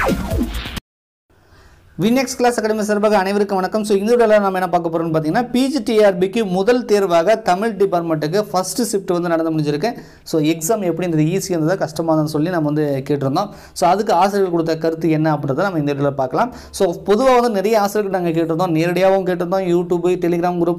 வினெக்ஸ் class academy சார்பாக அனைவருக்கும் வணக்கம் ஸோ இந்த வீடியோவில் நம்ம என்ன பார்க்க போகிறோம்னு பார்த்தீங்கன்னா பிஜிடிஆர்பிக்கு முதல் தேர்வாக தமிழ் டிபார்ட்மெண்ட்டுக்கு ஃபர்ஸ்ட் ஷிஃப்ட் வந்து நடந்து முடிஞ்சிருக்கு ஸோ எக்ஸாம் எப்படி இருந்தது ஈஸியாக இருந்ததா கஷ்டமாக இருந்ததுன்னு சொல்லி நம்ம வந்து கேட்டிருந்தோம் ஸோ அதுக்கு ஆசிரியர்கள் கொடுத்த கருத்து என்ன அப்படின்றத நம்ம இந்த வீடியோவில் பார்க்கலாம் ஸோ பொதுவாக வந்து நிறைய ஆசிரியர்கள் நாங்கள் கேட்டிருந்தோம் நேரடியாகவும் கேட்டிருந்தோம் யூடியூப் டெலிகிராம் குரூப்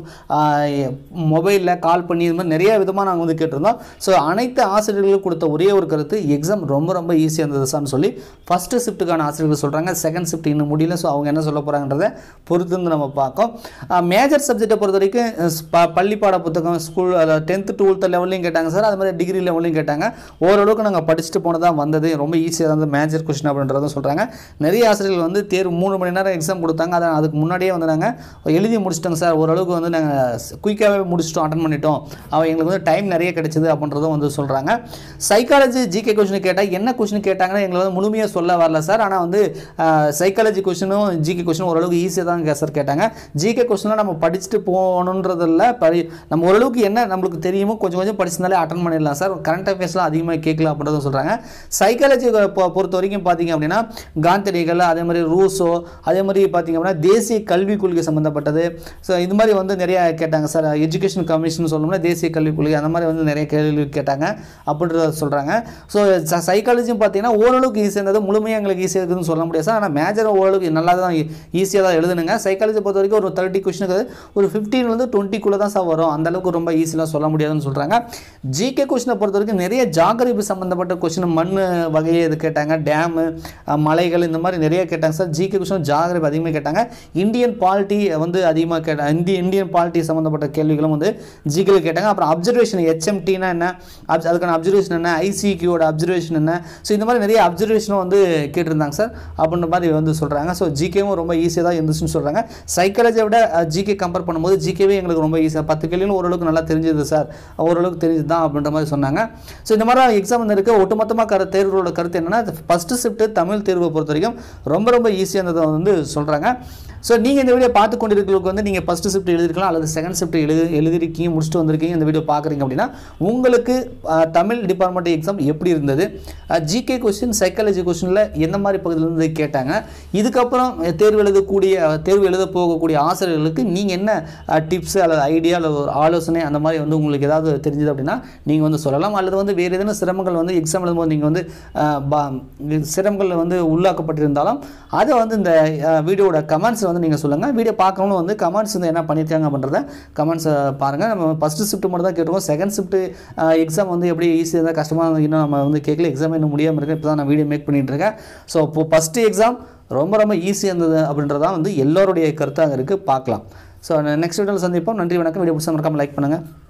மொபைலில் கால் பண்ணி இது மாதிரி நிறைய விதமாக நாங்கள் வந்து கேட்டிருந்தோம் ஸோ அனைத்து ஆசிரியர்களுக்கும் கொடுத்த ஒரே ஒரு கருத்து எக்ஸாம் ரொம்ப ரொம்ப ஈஸியாக இருந்தது சார்னு சொல்லி ஃபஸ்ட்டு ஷிஃப்ட்டுக்கான ஆசிரியர்கள் சொல்கிறாங்க செகண்ட் ஷிஃப்ட் இன்னும் முடியல ஸோ அவங்க என்ன சொல்ல போகிறாங்கன்றத பொறுத்து வந்து நம்ம பார்க்கோம் மேஜர் சப்ஜெக்டை பொறுத்த வரைக்கும் அஹ், ப- பள்ளி பாட புத்தகம் ஸ்கூல் அதாவது டென்த்து டுவெல்த்து லெவல்லையும் கேட்டாங்க சார் அது மாதிரி டிகிரி லெவல்லையும் கேட்டாங்க ஓரளவுக்கு நாங்கள் படிச்சுட்டு போனதாக வந்தது ரொம்ப ஈஸியாக வந்து மேஜர் கொஷின் அப்படின்றதும் சொல்கிறாங்க நிறைய ஆசிரியர்கள் வந்து தேர்வு மூணு மணி நேரம் எக்ஸாம் கொடுத்தாங்க அதை அதுக்கு முன்னாடியே வந்து நாங்கள் எழுதி முடிச்சிட்டோங்க சார் ஓரளவுக்கு வந்து நாங்கள் குயிக்காகவே முடிச்சிட்டோம் அட்டன் பண்ணிட்டோம் அவன் எங்களுக்கு வந்து டைம் நிறைய கிடைச்சது அப்படின்றதும் வந்து சொல்கிறாங்க சைக்காலஜி ஜிகே கொஷின் கேட்டால் என்ன கொஷின் கேட்டாங்கன்னு எங்களை வந்து முழுமையாக சொல்ல வரல சார் ஆனால் வந்து சைக்காலஜி கொஷினும் ஜிகே கொஷினும் ஓரளவுக்கு ஈஸியாக தான் சார் கேட்டாங்க ஜிகே கொஷினில் நம்ம படிச்சுட்டு போகணுன்றதில்ல படி நம்ம ஓரளவுக்கு என்ன நம்மளுக்கு தெரியுமோ கொஞ்சம் கொஞ்சம் படிச்சிருந்தாலே அட்டன் பண்ணிடலாம் சார் கரண்ட் அஃபேர்ஸ்லாம் அதிகமாக கேட்கலாம் அப்படின்றதும் சொல்கிறாங்க சைக்காலஜி பொறுத்த வரைக்கும் பார்த்தீங்க அப்படின்னா காந்தியடிகள் அதே மாதிரி ரூசோ அதே மாதிரி பார்த்தீங்க அப்படின்னா தேசிய கல்விக் கொள்கை சம்மந்தப்பட்டது ஸோ இது மாதிரி வந்து நிறைய கேட்டாங்க சார் எஜுகேஷன் கமிஷன் சொல்லணும்னா தேசிய கல்விக் கொள்கை அந்த மாதிரி வந்து நிறைய கேள்வி கேட்டாங்க அப்படின்றத சொல்கிறாங்க ஸோ சைக்காலஜியும் பார்த்தீங்கன்னா ஓரளவுக்கு ஈஸியாக இருந்தது முழுமையாக எங்களுக்கு ஈஸியாக இருக்குதுன்னு சொல்ல முடியாது சார் ஆனால் மேஜர் ஓரளவுக்கு நல்லா தான் ஈஸியாக தான் எழுதுனுங்க சைக்காலஜி பொறுத்த வரைக்கும் ஒரு தேர்ட்டி கொஷனுக்கு ஒரு ஃபிஃப்டீன்லேருந்து டுவெண்ட்டிக்குள்ளே தான் சார் வரும் அந்த அளவுக்கு ரொம்ப ஈஸியாக சொல்ல முடியாதுன்னு சொல்கிறாங்க ஜிகே கொஷினை பொறுத்த வரைக்கும் நிறைய ஜாகிரபி சம்மந்தப்பட்ட கொஷின் மண் வகையை இது கேட்டாங்க டேமு மலைகள் இந்த மாதிரி நிறைய கேட்டாங்க சார் ஜிகே கொஷின் ஜாகிரபி அதிகமாக கேட்டாங்க இந்தியன் பாலிட்டி வந்து அதிகமாக கேட்டாங்க இந்திய இந்தியன் பாலிட்டி சம்மந்தப்பட்ட கேள்விகளும் வந்து ஜிகேல கேட்டாங்க அப்புறம் அப்சர்வேஷன் ஹெச்எம்டினா என்ன அப் அதுக்கான அப்சர்வேஷன் என்ன ஐசிக்யூட அப்சர்வேஷன் என்ன ஸோ இந்த மாதிரி நிறைய அப்சர்வேஷனும் வந்து கேட்டிருந்தாங்க சார் அப்படின்ற மாதிரி வந்து சொல்கிறாங்க ஸோ ஜிகேவும் ரொம்ப ஈஸியாக தான் இருந்துச்சுன்னு சொல்கிறாங்க சைக்காலஜியை விட ஜிகே கம்பேர் பண்ணும்போது ஜிகேவே எங்களுக்கு ரொம்ப ஈஸியாக பத்து கேள்விகளும் ஓரளவுக்கு நல்லா தெரிஞ்சது சார் ஓரளவுக்கு தெரிஞ்சது தான் அப்படின்ற மாதிரி சொன்னாங்க ஸோ இந்த மாதிரி எக்ஸாம் வந்து இருக்குது ஒட்டுமொத்தமாக கரு தேர்வோட கருத்து என்னன்னா ஃபஸ்ட்டு ஷிஃப்ட்டு தமிழ் தேர்வை பொறுத்த வரைக்கும் ரொம்ப ரொம்ப ஈஸியாக இருந்ததை வந்து சொல்கிறாங்க ஸோ நீங்கள் இந்த வீடியோ பார்த்து கொண்டிருக்கிறவங்களுக்கு வந்து நீங்கள் ஃபஸ்ட்டு ஷிஃப்ட் எழுதிருக்கலாம் அல்லது செகண்ட் ஷிஃப்ட் எழுதி எழுதிருக்கீங்க முடிச்சுட்டு வந்திருக்கீங்க இந்த வீடியோ பார்க்குறீங்க அப்படின்னா உங்களுக்கு அஹ், தமிழ் டிபார்ட்மெண்ட் எக்ஸாம் எப்படி இருந்தது ஜிகே கொஸ்டின் சைக்காலஜி கொஸ்டினில் எந்த மாதிரி பகுதியிலேருந்து கேட்டாங்க இதுக்கப்புறம் தேர்வு எழுதக்கூடிய தேர்வு எழுத போகக்கூடிய ஆசிரியர்களுக்கு நீங்கள் என்ன டிப்ஸ் அல்லது ஐடியா அல்லது ஒரு ஆலோசனை அந்த மாதிரி வந்து உங்களுக்கு ஏதாவது தெரிஞ்சது அப்படின்னா நீங்கள் வந்து சொல்லலாம் அல்லது வந்து வேறு ஏதேனும் சிரமங்கள் வந்து எக்ஸாம் எழுதும்போது நீங்கள் வந்து அஹ், பா- சிரமங்கள் வந்து உள்ளாக்கப்பட்டிருந்தாலும் அதை வந்து இந்த அஹ், வீடியோவோட கமெண்ட்ஸ் வந்து நீங்கள் சொல்லுங்கள் வீடியோ பார்க்கணும்னு வந்து கமெண்ட்ஸ் வந்து என்ன பண்ணியிருக்காங்க அப்படின்றத கமெண்ட்ஸை பாருங்கள் நம்ம ஃபஸ்ட்டு ஷிஃப்ட் மட்டும் தான் கேட்டிருக்கோம் செகண்ட் ஷிஃப்ட் எக்ஸாம் வந்து எப்படி ஈஸியாக இருந்தால் கஷ்டமாக இருந்தா இன்னும் நம்ம வந்து கேட்கல எக்ஸாம் இன்னும் முடியாமல் இருக்கு இப்போ தான் நான் வீடியோ மேக் பண்ணிட்டு இருக்கேன் ஸோ இப்போ ஃபஸ்ட்டு எக்ஸாம் ரொம்ப ரொம்ப ஈஸியாக இருந்தது அப்படின்றதான் வந்து எல்லோருடைய கருத்தாக இருக்குது பார்க்கலாம் ஸோ நெக்ஸ்ட் வீடியோவில் சந்திப்போம் நன்றி வணக்கம் வீடியோ பிடிச்சா மறக்காம லைக் பண்ணுங்கள்